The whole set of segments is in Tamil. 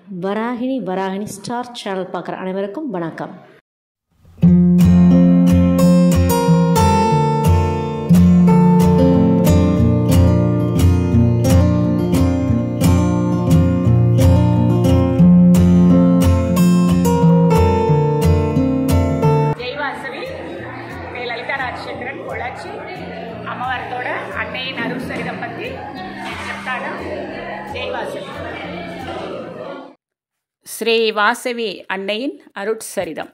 வராகினி வராகினி ஸ்டார் சேனல் பார்க்குற அனைவருக்கும் வணக்கம் ஜெய்வாசவி மே லலிதா ராஜசேகரன் பொள்ளாச்சி అమ్మవారితోడ అన్నయ్య అరుణ్ సరితం పత్తి నేను చెప్తాను ஜெய்வாசவி ஸ்ரீ வாசவி அன்னையின் அருட்சரிதம்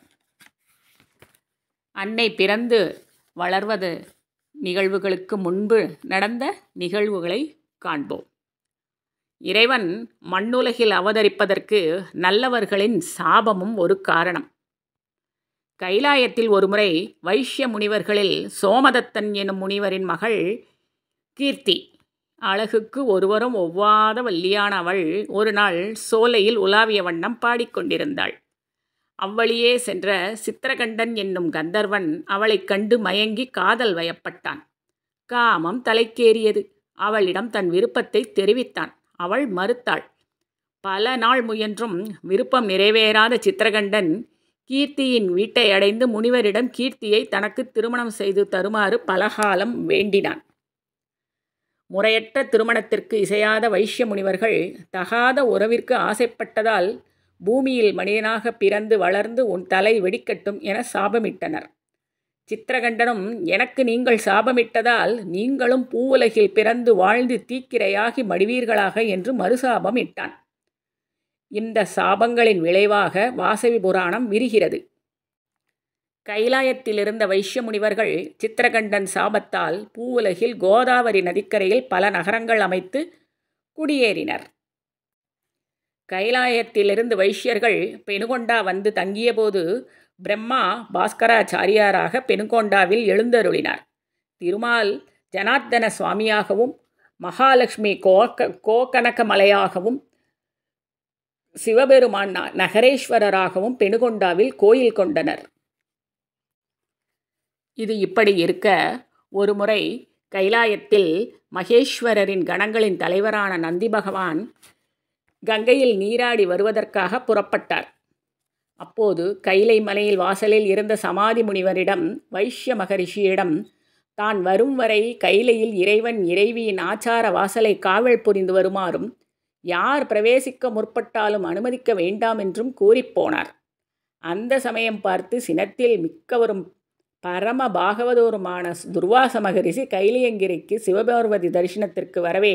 அன்னை பிறந்து வளர்வது நிகழ்வுகளுக்கு முன்பு நடந்த நிகழ்வுகளை காண்போம் இறைவன் மண்ணுலகில் அவதரிப்பதற்கு நல்லவர்களின் சாபமும் ஒரு காரணம் கைலாயத்தில் ஒருமுறை வைஷ்ய முனிவர்களில் சோமதத்தன் எனும் முனிவரின் மகள் கீர்த்தி அழகுக்கு ஒருவரும் ஒவ்வாத வல்லியான அவள் ஒரு நாள் சோலையில் உலாவிய வண்ணம் பாடிக்கொண்டிருந்தாள் அவ்வழியே சென்ற சித்திரகண்டன் என்னும் கந்தர்வன் அவளைக் கண்டு மயங்கி காதல் வயப்பட்டான் காமம் தலைக்கேறியது அவளிடம் தன் விருப்பத்தை தெரிவித்தான் அவள் மறுத்தாள் பல நாள் முயன்றும் விருப்பம் நிறைவேறாத சித்திரகண்டன் கீர்த்தியின் வீட்டை அடைந்து முனிவரிடம் கீர்த்தியை தனக்கு திருமணம் செய்து தருமாறு பலகாலம் வேண்டினான் முறையற்ற திருமணத்திற்கு இசையாத வைஷ்ய முனிவர்கள் தகாத உறவிற்கு ஆசைப்பட்டதால் பூமியில் மனிதனாக பிறந்து வளர்ந்து உன் தலை வெடிக்கட்டும் என சாபமிட்டனர் சித்திரகண்டனும் எனக்கு நீங்கள் சாபமிட்டதால் நீங்களும் பூவுலகில் பிறந்து வாழ்ந்து தீக்கிரையாகி மடிவீர்களாக என்று மறுசாபம் இட்டான் இந்த சாபங்களின் விளைவாக வாசவி புராணம் விரிகிறது கைலாயத்தில் இருந்த வைஷ்ய முனிவர்கள் சித்திரகண்டன் சாபத்தால் பூவுலகில் கோதாவரி நதிக்கரையில் பல நகரங்கள் அமைத்து குடியேறினர் கைலாயத்திலிருந்து வைஷ்யர்கள் பெனுகொண்டா வந்து தங்கியபோது பிரம்மா பாஸ்கராச்சாரியாராக பெனுகொண்டாவில் எழுந்தருளினார் திருமால் ஜனார்த்தன சுவாமியாகவும் மகாலட்சுமி கோக்க கோகனக மலையாகவும் சிவபெருமான் நகரேஸ்வரராகவும் பெனுகொண்டாவில் கோயில் கொண்டனர் இது இப்படி இருக்க ஒருமுறை கைலாயத்தில் மகேஸ்வரரின் கணங்களின் தலைவரான நந்தி பகவான் கங்கையில் நீராடி வருவதற்காக புறப்பட்டார் அப்போது கைலை மலையில் வாசலில் இருந்த சமாதி முனிவரிடம் வைஷ்ய மகரிஷியிடம் தான் வரும் வரை கைலையில் இறைவன் இறைவியின் ஆச்சார வாசலை காவல் புரிந்து வருமாறும் யார் பிரவேசிக்க முற்பட்டாலும் அனுமதிக்க வேண்டாம் என்றும் கூறிப்போனார் அந்த சமயம் பார்த்து சினத்தில் மிக்கவரும் பரம பாகவதோருமான துர்வாச மகரிஷி கைலியங்கிரிக்கு சிவபார்வதி தரிசனத்திற்கு வரவே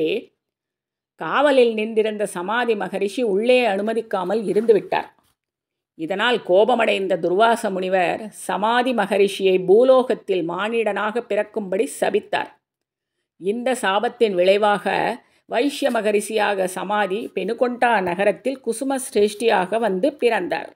காவலில் நின்றிருந்த சமாதி மகரிஷி உள்ளே அனுமதிக்காமல் இருந்துவிட்டார் இதனால் கோபமடைந்த துர்வாச முனிவர் சமாதி மகரிஷியை பூலோகத்தில் மானிடனாக பிறக்கும்படி சபித்தார் இந்த சாபத்தின் விளைவாக வைஷ்ய மகரிஷியாக சமாதி பெனுகொண்டா நகரத்தில் குசும சிரேஷ்டியாக வந்து பிறந்தார்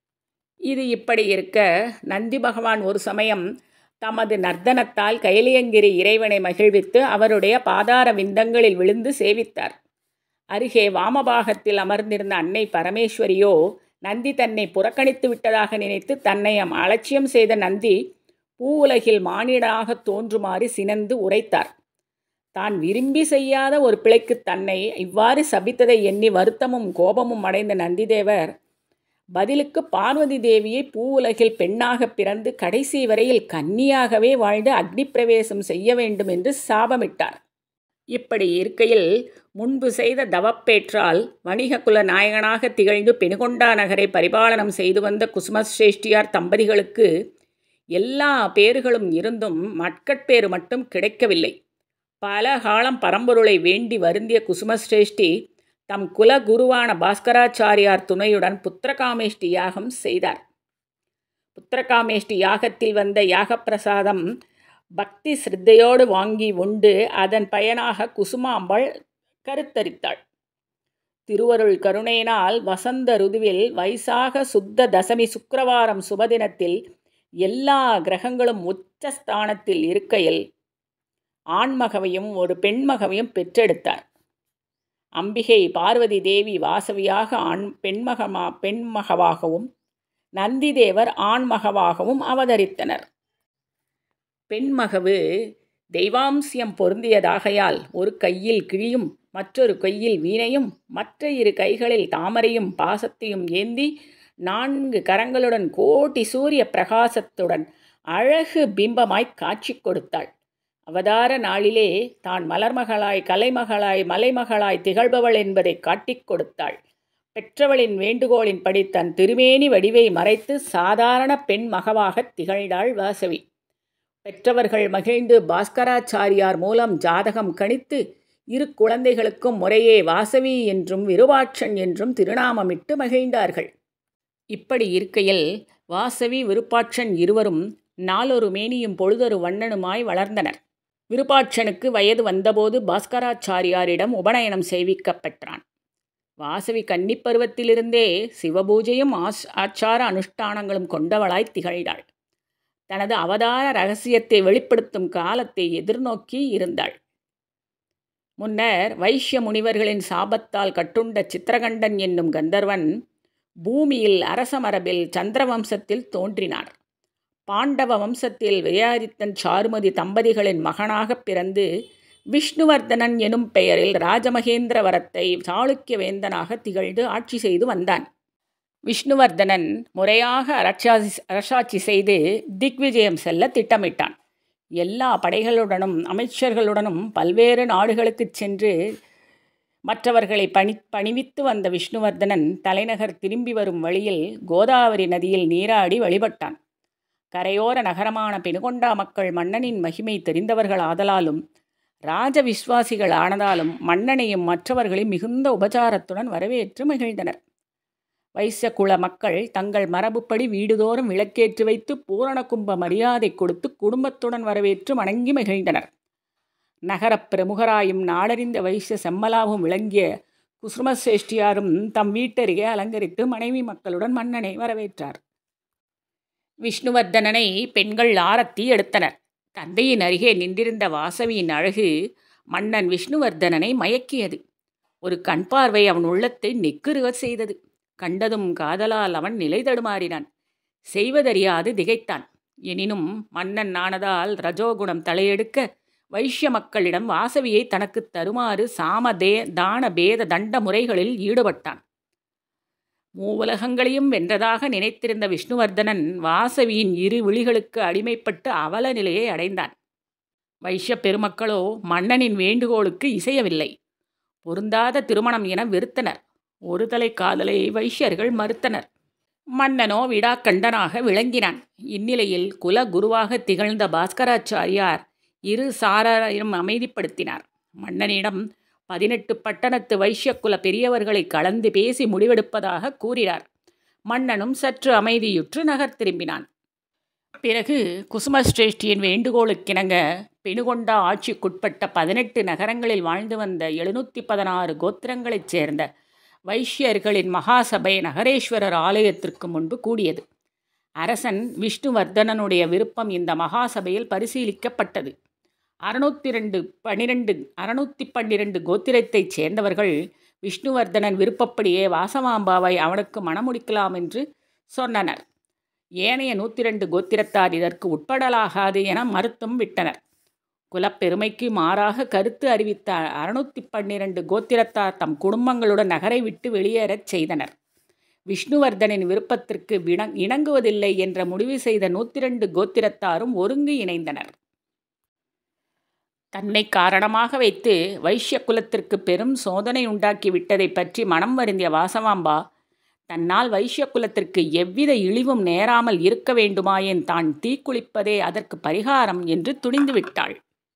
இது இப்படி இருக்க நந்தி பகவான் ஒரு சமயம் தமது நர்த்தனத்தால் கைலியங்கிரி இறைவனை மகிழ்வித்து அவருடைய பாதார விந்தங்களில் விழுந்து சேவித்தார் அருகே வாமபாகத்தில் அமர்ந்திருந்த அன்னை பரமேஸ்வரியோ நந்தி தன்னை புறக்கணித்து விட்டதாக நினைத்து தன்னை அலட்சியம் செய்த நந்தி பூவுலகில் மானிடனாக தோன்றுமாறு சினந்து உரைத்தார் தான் விரும்பி செய்யாத ஒரு பிழைக்கு தன்னை இவ்வாறு சபித்ததை எண்ணி வருத்தமும் கோபமும் அடைந்த நந்திதேவர் பதிலுக்கு பார்வதி தேவியை பூவுலகில் பெண்ணாக பிறந்து கடைசி வரையில் கன்னியாகவே வாழ்ந்து அக்னி பிரவேசம் செய்ய வேண்டும் என்று சாபமிட்டார் இப்படி இருக்கையில் முன்பு செய்த தவப்பேற்றால் வணிக குல நாயகனாக திகழ்ந்து பெனுகொண்டா நகரை பரிபாலனம் செய்து வந்த குசுமஸ்ரேஷ்டியார் தம்பதிகளுக்கு எல்லா பேறுகளும் இருந்தும் மட்கட்பேறு மட்டும் கிடைக்கவில்லை பல காலம் பரம்பொருளை வேண்டி வருந்திய குசுமஸ்ரேஷ்டி தம் குல குருவான பாஸ்கராச்சாரியார் துணையுடன் புத்திரகாமேஷ்டி யாகம் செய்தார் புத்திரகாமேஷ்டி யாகத்தில் வந்த யாகப்பிரசாதம் பக்தி சிரத்தையோடு வாங்கி உண்டு அதன் பயனாக குசுமாம்பாள் கருத்தரித்தாள் திருவருள் கருணையினால் வசந்த ருதுவில் வைசாக சுத்த தசமி சுக்கிரவாரம் சுபதினத்தில் எல்லா கிரகங்களும் உச்ச ஸ்தானத்தில் இருக்கையில் ஆண்மகவையும் ஒரு பெண்மகவையும் பெற்றெடுத்தார் அம்பிகை பார்வதி தேவி வாசவியாக ஆண் பெண்மகமா பெண்மகவாகவும் நந்திதேவர் ஆண்மகவாகவும் அவதரித்தனர் பெண்மகவு தெய்வாம்சியம் பொருந்தியதாகையால் ஒரு கையில் கிழியும் மற்றொரு கையில் வீணையும் மற்ற இரு கைகளில் தாமரையும் பாசத்தையும் ஏந்தி நான்கு கரங்களுடன் கோட்டி சூரிய பிரகாசத்துடன் அழகு பிம்பமாய் காட்சி கொடுத்தாள் அவதார நாளிலே தான் மலர்மகளாய் கலைமகளாய் மலைமகளாய் திகழ்பவள் என்பதை காட்டிக் கொடுத்தாள் பெற்றவளின் வேண்டுகோளின்படி தன் திருமேனி வடிவை மறைத்து சாதாரண பெண் மகவாகத் திகழ்ந்தாள் வாசவி பெற்றவர்கள் மகிழ்ந்து பாஸ்கராச்சாரியார் மூலம் ஜாதகம் கணித்து இரு குழந்தைகளுக்கும் முறையே வாசவி என்றும் விருபாட்சன் என்றும் திருநாமமிட்டு மகிழ்ந்தார்கள் இப்படி இருக்கையில் வாசவி விருப்பாட்சன் இருவரும் நாளொரு மேனியும் பொழுதொரு வண்ணனுமாய் வளர்ந்தனர் விருப்பாட்சனுக்கு வயது வந்தபோது பாஸ்கராச்சாரியாரிடம் உபநயனம் செய்விக்கப் பெற்றான் வாசவி கன்னிப்பருவத்திலிருந்தே சிவபூஜையும் ஆஸ் ஆச்சார அனுஷ்டானங்களும் கொண்டவளாய் திகழ்ந்தாள் தனது அவதார ரகசியத்தை வெளிப்படுத்தும் காலத்தை எதிர்நோக்கி இருந்தாள் முன்னர் வைஷ்ய முனிவர்களின் சாபத்தால் கட்டுண்ட சித்திரகண்டன் என்னும் கந்தர்வன் பூமியில் அரச மரபில் சந்திரவம்சத்தில் தோன்றினார் பாண்டவ வம்சத்தில் வியாதித்தன் சாருமதி தம்பதிகளின் மகனாகப் பிறந்து விஷ்ணுவர்தனன் எனும் பெயரில் ராஜமகேந்திரவரத்தை சாளுக்கிய வேந்தனாக திகழ்ந்து ஆட்சி செய்து வந்தான் விஷ்ணுவர்தனன் முறையாக அரசாட்சி அரசாட்சி செய்து திக்விஜயம் செல்ல திட்டமிட்டான் எல்லா படைகளுடனும் அமைச்சர்களுடனும் பல்வேறு நாடுகளுக்குச் சென்று மற்றவர்களை பணி பணிவித்து வந்த விஷ்ணுவர்தனன் தலைநகர் திரும்பி வரும் வழியில் கோதாவரி நதியில் நீராடி வழிபட்டான் கரையோர நகரமான பெனுகொண்டா மக்கள் மன்னனின் மகிமை தெரிந்தவர்கள் ஆதலாலும் ராஜ விஸ்வாசிகள் ஆனதாலும் மன்னனையும் மற்றவர்களையும் மிகுந்த உபச்சாரத்துடன் வரவேற்று மகிழ்ந்தனர் வைசிய மக்கள் தங்கள் மரபுப்படி வீடுதோறும் விளக்கேற்றி வைத்து பூரண கும்ப மரியாதை கொடுத்து குடும்பத்துடன் வரவேற்று வணங்கி மகிழ்ந்தனர் நகரப் பிரமுகராயும் நாடறிந்த வைசிய செம்மலாவும் விளங்கிய குசுமசேஷ்டியாரும் தம் வீட்டருகே அலங்கரித்து மனைவி மக்களுடன் மன்னனை வரவேற்றார் விஷ்ணுவர்தனனை பெண்கள் ஆரத்தி எடுத்தனர் தந்தையின் அருகே நின்றிருந்த வாசவியின் அழகு மன்னன் விஷ்ணுவர்தனனை மயக்கியது ஒரு கண் பார்வை அவன் உள்ளத்தை நெக்குருகச் செய்தது கண்டதும் காதலால் அவன் நிலை தடுமாறினான் செய்வதறியாது திகைத்தான் எனினும் மன்னன் ஆனதால் ரஜோகுணம் தலையெடுக்க வைஷ்ய மக்களிடம் வாசவியை தனக்கு தருமாறு சாம தே தான பேத தண்ட முறைகளில் ஈடுபட்டான் மூவுலகங்களையும் வென்றதாக நினைத்திருந்த விஷ்ணுவர்தனன் வாசவியின் இரு விழிகளுக்கு அடிமைப்பட்டு அவல நிலையை அடைந்தான் வைஷ்ய பெருமக்களோ மன்னனின் வேண்டுகோளுக்கு இசையவில்லை பொருந்தாத திருமணம் என வெறுத்தனர் ஒரு தலை காதலை வைஷ்யர்கள் மறுத்தனர் மன்னனோ விடாக்கண்டனாக விளங்கினான் இந்நிலையில் குல குருவாக திகழ்ந்த பாஸ்கராச்சாரியார் இரு சாராரையும் அமைதிப்படுத்தினார் மன்னனிடம் பதினெட்டு பட்டணத்து வைஷ்யக்குல பெரியவர்களை கலந்து பேசி முடிவெடுப்பதாக கூறினார் மன்னனும் சற்று அமைதியுற்று நகர் திரும்பினான் பிறகு குசுமஸ்ரேஷ்டியின் வேண்டுகோளுக்கிணங்க பெணுகொண்டா ஆட்சிக்குட்பட்ட பதினெட்டு நகரங்களில் வாழ்ந்து வந்த எழுநூற்றி பதினாறு கோத்திரங்களைச் சேர்ந்த வைஷ்யர்களின் மகாசபை நகரேஸ்வரர் ஆலயத்திற்கு முன்பு கூடியது அரசன் விஷ்ணுவர்தனனுடைய விருப்பம் இந்த மகாசபையில் பரிசீலிக்கப்பட்டது அறுநூத்தி ரெண்டு பனிரெண்டு அறுநூத்தி பன்னிரெண்டு கோத்திரத்தைச் சேர்ந்தவர்கள் விஷ்ணுவர்தனன் விருப்பப்படியே வாசமாம்பாவை அவனுக்கு மணமுடிக்கலாம் என்று சொன்னனர் ஏனைய நூற்றி ரெண்டு கோத்திரத்தார் இதற்கு உட்படலாகாது என மறுத்தும் விட்டனர் குலப்பெருமைக்கு மாறாக கருத்து அறிவித்த அறுநூத்தி பன்னிரண்டு கோத்திரத்தார் தம் குடும்பங்களுடன் நகரை விட்டு வெளியேறச் செய்தனர் விஷ்ணுவர்தனின் விருப்பத்திற்கு வின இணங்குவதில்லை என்ற முடிவு செய்த நூற்றி ரெண்டு கோத்திரத்தாரும் ஒருங்கு இணைந்தனர் தன்னை காரணமாக வைத்து வைஷ்ய குலத்திற்கு பெரும் சோதனை உண்டாக்கி விட்டதை பற்றி மனம் வருந்திய வாசவாம்பா தன்னால் வைஷ்ய குலத்திற்கு எவ்வித இழிவும் நேராமல் இருக்க வேண்டுமாயேன் தான் தீக்குளிப்பதே அதற்கு பரிகாரம் என்று துணிந்து விட்டாள்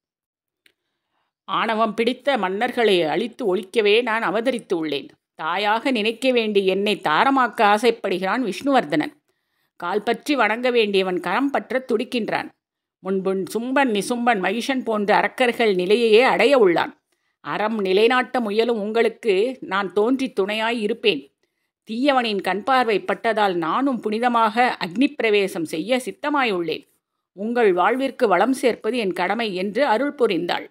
ஆணவம் பிடித்த மன்னர்களை அழித்து ஒழிக்கவே நான் அவதரித்து உள்ளேன் தாயாக நினைக்க வேண்டிய என்னை தாரமாக்க ஆசைப்படுகிறான் விஷ்ணுவர்தனன் கால் பற்றி வணங்க வேண்டியவன் கரம் பற்ற துடிக்கின்றான் முன்பு சும்பன் நிசும்பன் மகிஷன் போன்ற அரக்கர்கள் நிலையையே அடைய உள்ளான் அறம் நிலைநாட்ட முயலும் உங்களுக்கு நான் தோன்றி துணையாய் இருப்பேன் தீயவனின் கண்பார்வை பட்டதால் நானும் புனிதமாக அக்னி பிரவேசம் செய்ய சித்தமாயுள்ளேன் உங்கள் வாழ்விற்கு வளம் சேர்ப்பது என் கடமை என்று அருள் புரிந்தாள்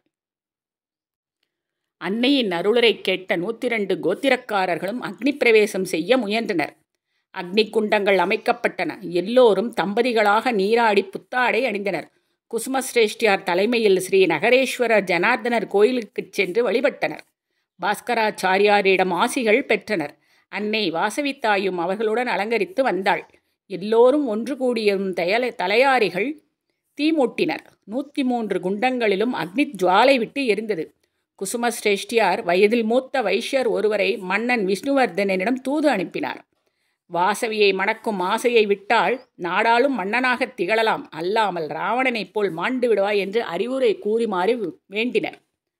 அன்னையின் அருளரை கேட்ட நூற்றி ரெண்டு கோத்திரக்காரர்களும் அக்னி பிரவேசம் செய்ய முயன்றனர் அக்னி குண்டங்கள் அமைக்கப்பட்டன எல்லோரும் தம்பதிகளாக நீராடி புத்தாடை அணிந்தனர் குசுமஸ்ரேஷ்டியார் தலைமையில் ஸ்ரீ நகரேஸ்வரர் ஜனார்தனர் கோயிலுக்குச் சென்று வழிபட்டனர் பாஸ்கராச்சாரியாரிடம் ஆசிகள் பெற்றனர் அன்னை வாசவித்தாயும் அவர்களுடன் அலங்கரித்து வந்தாள் எல்லோரும் ஒன்று கூடியும் தயல தலையாரிகள் தீமூட்டினர் நூற்றி மூன்று குண்டங்களிலும் அக்னி ஜுவாலை விட்டு எரிந்தது குசும சிரேஷ்டியார் வயதில் மூத்த வைஷ்யர் ஒருவரை மன்னன் விஷ்ணுவர்தனிடம் தூது அனுப்பினார் வாசவியை மணக்கும் ஆசையை விட்டால் நாடாளும் மன்னனாகத் திகழலாம் அல்லாமல் ராவணனைப் போல் மாண்டு விடுவாய் என்று அறிவுரை கூறிமாறி வேண்டினர்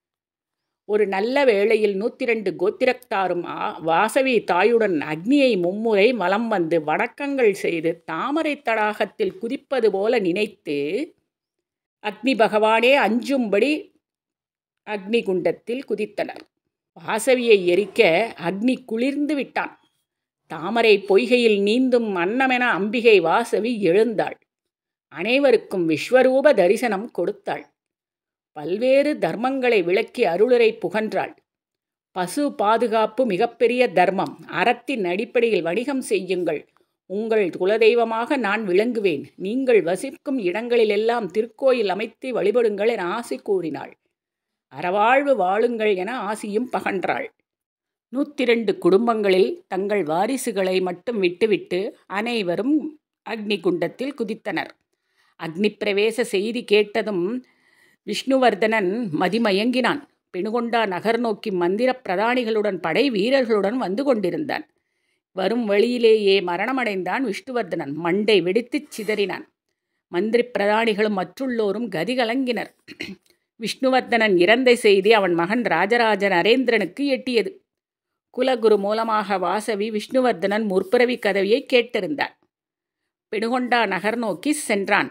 ஒரு நல்ல வேளையில் நூற்றி ரெண்டு கோத்திரத்தாரும் வாசவி தாயுடன் அக்னியை மும்முறை வலம் வந்து வணக்கங்கள் செய்து தாமரை தடாகத்தில் குதிப்பது போல நினைத்து அக்னி பகவானே அஞ்சும்படி அக்னி குண்டத்தில் குதித்தனர் வாசவியை எரிக்க அக்னி குளிர்ந்து விட்டான் தாமரை பொய்கையில் நீந்தும் அன்னமென அம்பிகை வாசவி எழுந்தாள் அனைவருக்கும் விஸ்வரூப தரிசனம் கொடுத்தாள் பல்வேறு தர்மங்களை விளக்கி அருளுரை புகன்றாள் பசு பாதுகாப்பு மிகப்பெரிய தர்மம் அறத்தின் அடிப்படையில் வணிகம் செய்யுங்கள் உங்கள் குலதெய்வமாக நான் விளங்குவேன் நீங்கள் வசிக்கும் இடங்களிலெல்லாம் திருக்கோயில் அமைத்து வழிபடுங்கள் என ஆசை கூறினாள் அறவாழ்வு வாழுங்கள் என ஆசியும் பகன்றாள் நூற்றி ரெண்டு குடும்பங்களில் தங்கள் வாரிசுகளை மட்டும் விட்டுவிட்டு அனைவரும் அக்னி குண்டத்தில் குதித்தனர் அக்னி பிரவேச செய்தி கேட்டதும் விஷ்ணுவர்தனன் மதிமயங்கினான் பெணுகொண்டா நகர் நோக்கி மந்திர பிரதானிகளுடன் படை வீரர்களுடன் வந்து கொண்டிருந்தான் வரும் வழியிலேயே மரணமடைந்தான் விஷ்ணுவர்தனன் மண்டை வெடித்துச் சிதறினான் மந்திரி பிரதானிகளும் மற்றுள்ளோரும் கதிகலங்கினர் விஷ்ணுவர்தனன் இறந்த செய்தி அவன் மகன் ராஜராஜ நரேந்திரனுக்கு எட்டியது குலகுரு மூலமாக வாசவி விஷ்ணுவர்தனன் முற்பிறவி கதவியை கேட்டிருந்தார் பெணுகொண்டா நகர் நோக்கி சென்றான்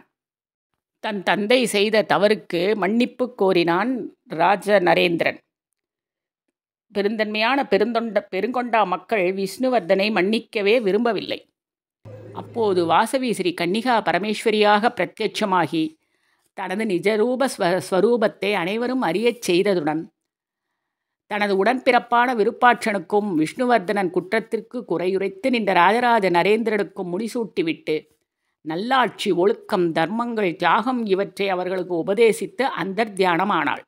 தன் தந்தை செய்த தவறுக்கு மன்னிப்பு கோரினான் ராஜ நரேந்திரன் பெருந்தன்மையான பெருந்தொண்ட பெருங்கொண்டா மக்கள் விஷ்ணுவர்தனை மன்னிக்கவே விரும்பவில்லை அப்போது வாசவி ஸ்ரீ கன்னிகா பரமேஸ்வரியாக பிரத்யட்சமாகி தனது நிஜரூப ஸ்வ ஸ்வரூபத்தை அனைவரும் அறியச் செய்ததுடன் தனது உடன்பிறப்பான விருப்பாட்சனுக்கும் விஷ்ணுவர்தனன் குற்றத்திற்கு குறையுரைத்து நின்ற ராஜராஜ நரேந்திரனுக்கும் முடிசூட்டிவிட்டு நல்லாட்சி ஒழுக்கம் தர்மங்கள் தியாகம் இவற்றை அவர்களுக்கு உபதேசித்து அந்தர்த்தியானமானாள்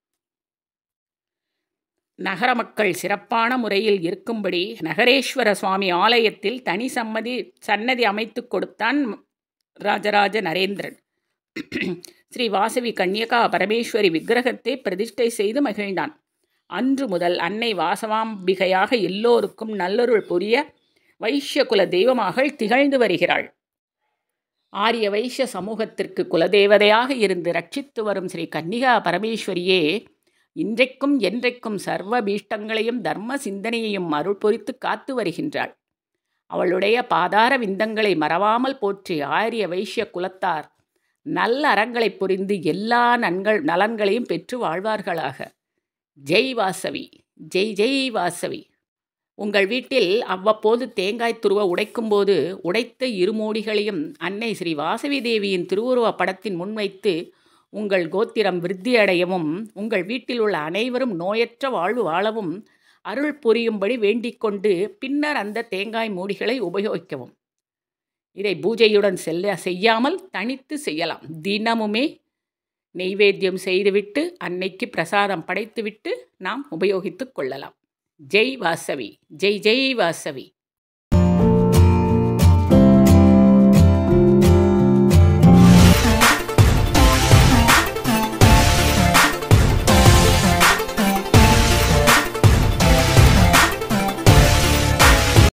நகர மக்கள் சிறப்பான முறையில் இருக்கும்படி நகரேஸ்வர சுவாமி ஆலயத்தில் தனி சம்மதி சன்னதி அமைத்து கொடுத்தான் ராஜராஜ நரேந்திரன் ஸ்ரீ வாசவி கன்யகா பரமேஸ்வரி விக்கிரகத்தை பிரதிஷ்டை செய்து மகிழ்ந்தான் அன்று முதல் அன்னை வாசவாம்பிகையாக எல்லோருக்கும் நல்லொருள் புரிய வைஷ்யகுல தெய்வமாக திகழ்ந்து வருகிறாள் ஆரிய வைஷ்ய சமூகத்திற்கு குலதேவதையாக இருந்து ரட்சித்து வரும் ஸ்ரீ கன்னிகா பரமேஸ்வரியே இன்றைக்கும் என்றைக்கும் சர்வ பீஷ்டங்களையும் தர்ம சிந்தனையையும் அருள் பொறித்து காத்து வருகின்றாள் அவளுடைய பாதார விந்தங்களை மறவாமல் போற்றி ஆரிய வைஷ்ய குலத்தார் நல்ல அறங்களை புரிந்து எல்லா நன்கள் நலன்களையும் பெற்று வாழ்வார்களாக ஜெய் வாசவி ஜெய் ஜெய் வாசவி உங்கள் வீட்டில் அவ்வப்போது தேங்காய் துருவ உடைக்கும்போது உடைத்த இருமூடிகளையும் அன்னை ஸ்ரீ வாசவி தேவியின் திருவுருவ படத்தின் முன்வைத்து உங்கள் கோத்திரம் விருத்தியடையவும் உங்கள் வீட்டில் உள்ள அனைவரும் நோயற்ற வாழ்வு வாழவும் அருள் புரியும்படி வேண்டிக் கொண்டு பின்னர் அந்த தேங்காய் மூடிகளை உபயோகிக்கவும் இதை பூஜையுடன் செல்ல செய்யாமல் தனித்து செய்யலாம் தினமுமே நெய்வேத்தியம் செய்துவிட்டு அன்னைக்கு பிரசாதம் படைத்துவிட்டு நாம் உபயோகித்து கொள்ளலாம் ஜெய் வாசவி ஜெய் ஜெய் வாசவி